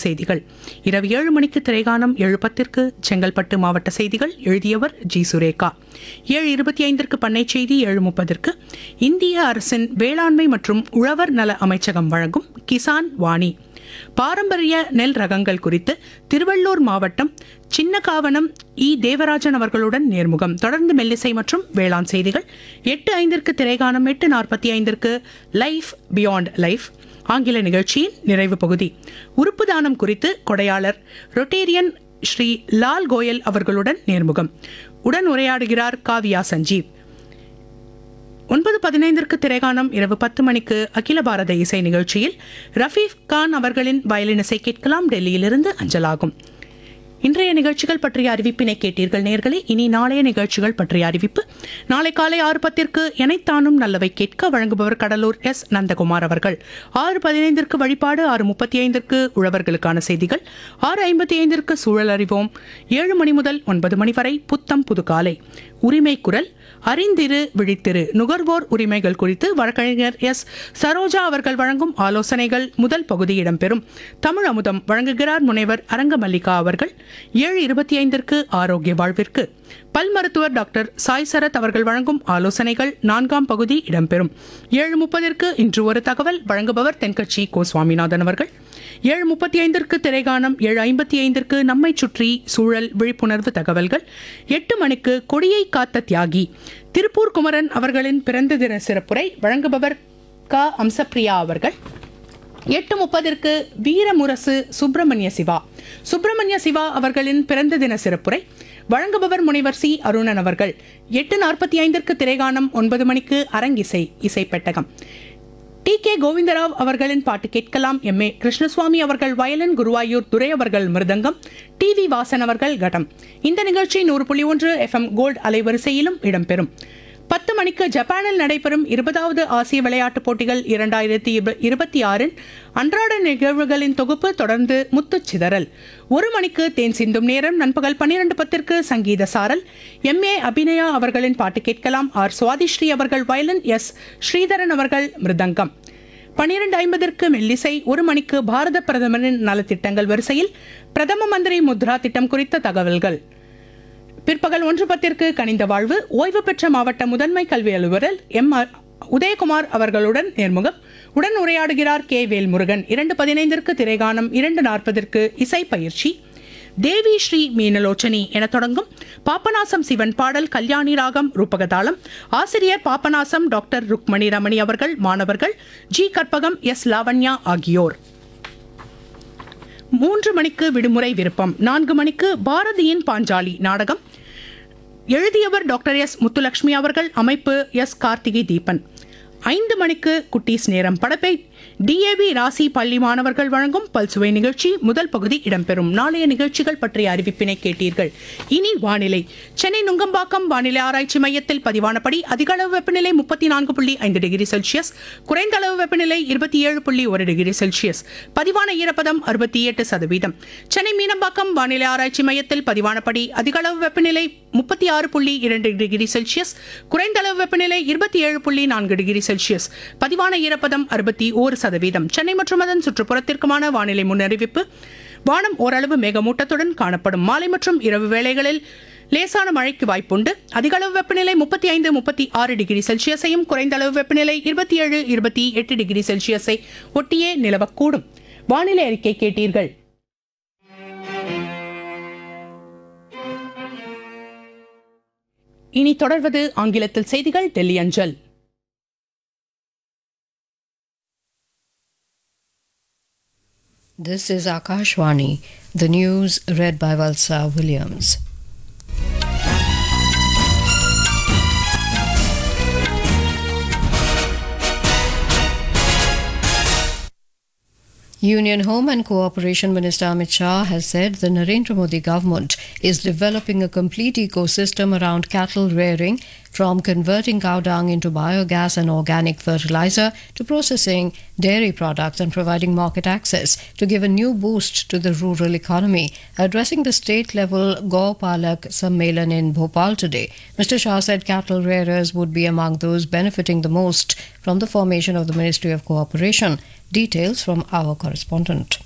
செய்திகள் இரவு ஏழு மணிக்கு திரைகானம் ஏழு பத்திற்கு செங்கல்பட்டு மாவட்ட செய்திகள் எழுதியவர் ஜி சுரேகா ஏழு இருபத்தி ஐந்திற்கு பண்ணை செய்தி ஏழு முப்பதற்கு இந்திய அரசின் வேளாண்மை மற்றும் உழவர் நல அமைச்சகம் வழங்கும் கிசான் வாணி பாரம்பரிய நெல் ரகங்கள் குறித்து திருவள்ளூர் மாவட்டம் சின்னகாவனம் இ தேவராஜன் அவர்களுடன் நேர்முகம் தொடர்ந்து மெல்லிசை மற்றும் வேளாண் செய்திகள் எட்டு ஐந்திற்கு திரைகானம் எட்டு நாற்பத்தி ஐந்திற்கு லைஃப் பியாண்ட் லைஃப் ஆங்கில நிகழ்ச்சியின் நிறைவு பகுதி உறுப்பு தானம் குறித்து கொடையாளர் ரொட்டேரியன் ஸ்ரீ லால் கோயல் அவர்களுடன் நேர்முகம் உடன் உரையாடுகிறார் காவியா சஞ்சீவ் ஒன்பது பதினைந்திற்கு திரைகானம் இரவு பத்து மணிக்கு அகில பாரத இசை நிகழ்ச்சியில் ரஃபீப் கான் அவர்களின் வயலின் இசை கேட்கலாம் டெல்லியிலிருந்து அஞ்சலாகும் இன்றைய நிகழ்ச்சிகள் பற்றிய அறிவிப்பினை கேட்டீர்கள் நேர்களே இனி நாளைய நிகழ்ச்சிகள் பற்றிய அறிவிப்பு நாளை காலை ஆறு பத்திற்கு எனைத்தானும் நல்லவை கேட்க வழங்குபவர் கடலூர் எஸ் நந்தகுமார் அவர்கள் ஆறு பதினைந்திற்கு வழிபாடு ஆறு முப்பத்தி ஐந்திற்கு உழவர்களுக்கான செய்திகள் ஆறு ஐம்பத்தி ஐந்திற்கு சூழல் அறிவோம் ஏழு மணி முதல் ஒன்பது மணி வரை புத்தம் புது காலை உரிமை குரல் அறிந்திரு விழித்திரு நுகர்வோர் உரிமைகள் குறித்து வழக்கறிஞர் எஸ் சரோஜா அவர்கள் வழங்கும் ஆலோசனைகள் முதல் பகுதி இடம்பெறும் தமிழ் அமுதம் வழங்குகிறார் முனைவர் அரங்கமல்லிகா அவர்கள் ஏழு இருபத்தி ஐந்திற்கு ஆரோக்கிய வாழ்விற்கு பல் மருத்துவர் டாக்டர் சாய் சரத் அவர்கள் வழங்கும் ஆலோசனைகள் நான்காம் பகுதி இடம்பெறும் ஏழு முப்பதிற்கு இன்று ஒரு தகவல் வழங்குபவர் தென்கட்சி கோ சுவாமிநாதன் அவர்கள் ஏழு முப்பத்தி ஐந்திற்கு திரைகானம் ஏழு ஐம்பத்தி ஐந்திற்கு நம்மை சுற்றி சூழல் விழிப்புணர்வு தகவல்கள் எட்டு மணிக்கு கொடியை காத்த தியாகி திருப்பூர் குமரன் அவர்களின் பிறந்த தின சிறப்புரை வழங்குபவர் க அம்சப்பிரியா அவர்கள் எட்டு முப்பதிற்கு வீரமுரசு சுப்பிரமணிய சிவா சுப்பிரமணிய சிவா அவர்களின் பிறந்த தின சிறப்புரை வழங்குபவர் முனைவர் சி அருணன் அவர்கள் எட்டு நாற்பத்தி ஐந்திற்கு திரைகானம் ஒன்பது மணிக்கு அரங்கிசை இசை பெட்டகம் டி கே கோவிந்தராவ் அவர்களின் பாட்டு கேட்கலாம் எம் ஏ கிருஷ்ணசுவாமி அவர்கள் வயலின் குருவாயூர் துரை அவர்கள் மிருதங்கம் டி வி வாசன் அவர்கள் கடம் இந்த நிகழ்ச்சி நூறு புள்ளி ஒன்று எஃப்எம் கோல்ட் அலைவரிசையிலும் இடம்பெறும் பத்து மணிக்கு ஜப்பானில் நடைபெறும் இருபதாவது ஆசிய விளையாட்டுப் போட்டிகள் இரண்டாயிரத்தி இருபத்தி ஆறின் அன்றாட நிகழ்வுகளின் தொகுப்பு தொடர்ந்து முத்துச் சிதறல் ஒரு மணிக்கு தேன் சிந்தும் நேரம் நண்பகல் பன்னிரண்டு பத்திற்கு சங்கீத சாரல் எம் ஏ அபிநயா அவர்களின் பாட்டு கேட்கலாம் ஆர் சுவாதிஸ்ரீ அவர்கள் வயலின் எஸ் ஸ்ரீதரன் அவர்கள் மிருதங்கம் பன்னிரண்டு ஐம்பதற்கு மெல்லிசை ஒரு மணிக்கு பாரத பிரதமரின் நலத்திட்டங்கள் வரிசையில் பிரதம மந்திரி முத்ரா திட்டம் குறித்த தகவல்கள் பிற்பகல் ஒன்று பத்திற்கு கனிந்த வாழ்வு ஓய்வு பெற்ற மாவட்ட முதன்மை கல்வி அலுவலர் எம் ஆர் உதயகுமார் அவர்களுடன் நேர்முகம் உடன் உரையாடுகிறார் கே வேல்முருகன் இரண்டு பதினைந்திற்கு திரைகானம் இரண்டு நாற்பதற்கு இசை பயிற்சி தேவி ஸ்ரீ மீனலோச்சனி என தொடங்கும் பாப்பநாசம் சிவன் பாடல் கல்யாணி ராகம் ரூபகதாளம் ஆசிரியர் பாப்பநாசம் டாக்டர் ருக்மணி ரமணி அவர்கள் மாணவர்கள் ஜி கற்பகம் எஸ் லாவண்யா ஆகியோர் மூன்று மணிக்கு விடுமுறை விருப்பம் நான்கு மணிக்கு பாரதியின் பாஞ்சாலி நாடகம் எழுதியவர் டாக்டர் எஸ் முத்துலட்சுமி அவர்கள் அமைப்பு எஸ் கார்த்திகை தீபன் ஐந்து மணிக்கு குட்டீஸ் நேரம் படப்பை டிஏவி ராசி பள்ளி மாணவர்கள் வழங்கும் பல்சுவை நிகழ்ச்சி முதல் பகுதி இடம்பெறும் நாளைய நிகழ்ச்சிகள் பற்றிய அறிவிப்பினை கேட்டீர்கள் இனி வானிலை சென்னை நுங்கம்பாக்கம் வானிலை ஆராய்ச்சி மையத்தில் பதிவானபடி அதிக அளவு வெப்பநிலை முப்பத்தி நான்கு புள்ளி ஐந்து டிகிரி செல்சியஸ் குறைந்த அளவு வெப்பநிலை இருபத்தி ஏழு புள்ளி ஒரு டிகிரி செல்சியஸ் பதிவான ஈரப்பதம் அறுபத்தி எட்டு சதவீதம் சென்னை மீனம்பாக்கம் வானிலை ஆராய்ச்சி மையத்தில் பதிவானபடி அதிக அளவு வெப்பநிலை முப்பத்தி ஆறு புள்ளி இரண்டு டிகிரி செல்சியஸ் குறைந்த அளவு வெப்பநிலை இருபத்தி ஏழு புள்ளி நான்கு டிகிரி செல்சியஸ் பதிவான ஈரப்பதம் அறுபத்தி ஓரு சதவீதம் சென்னை மற்றும் அதன் சுற்றுப்புறத்திற்குமான வானிலை முன்னறிவிப்பு வானம் ஓரளவு மேகமூட்டத்துடன் காணப்படும் மாலை மற்றும் இரவு வேளைகளில் லேசான மழைக்கு வாய்ப்புண்டு அதிக அளவு வெப்பநிலை முப்பத்தி ஐந்து முப்பத்தி ஆறு டிகிரி செல்சியஸையும் குறைந்த அளவு வெப்பநிலை இருபத்தி ஏழு இருபத்தி எட்டு டிகிரி செல்சியஸை ஒட்டியே நிலவக்கூடும் வானிலை அறிக்கை கேட்டீர்கள் இனி தொடர்வது ஆங்கிலத்தில் செய்திகள் டெல்லி அஞ்சல் This is Akashwani, the news read by Valsa Williams. Union Home and Cooperation Minister Amit Shah has said the Narendra Modi government is developing a complete ecosystem around cattle rearing, from converting cow dung into biogas and organic fertilizer to processing dairy products and providing market access to give a new boost to the rural economy. Addressing the state level Go Palak Sammelan in Bhopal today, Mr. Shah said cattle rearers would be among those benefiting the most from the formation of the Ministry of Cooperation. Details from our correspondent.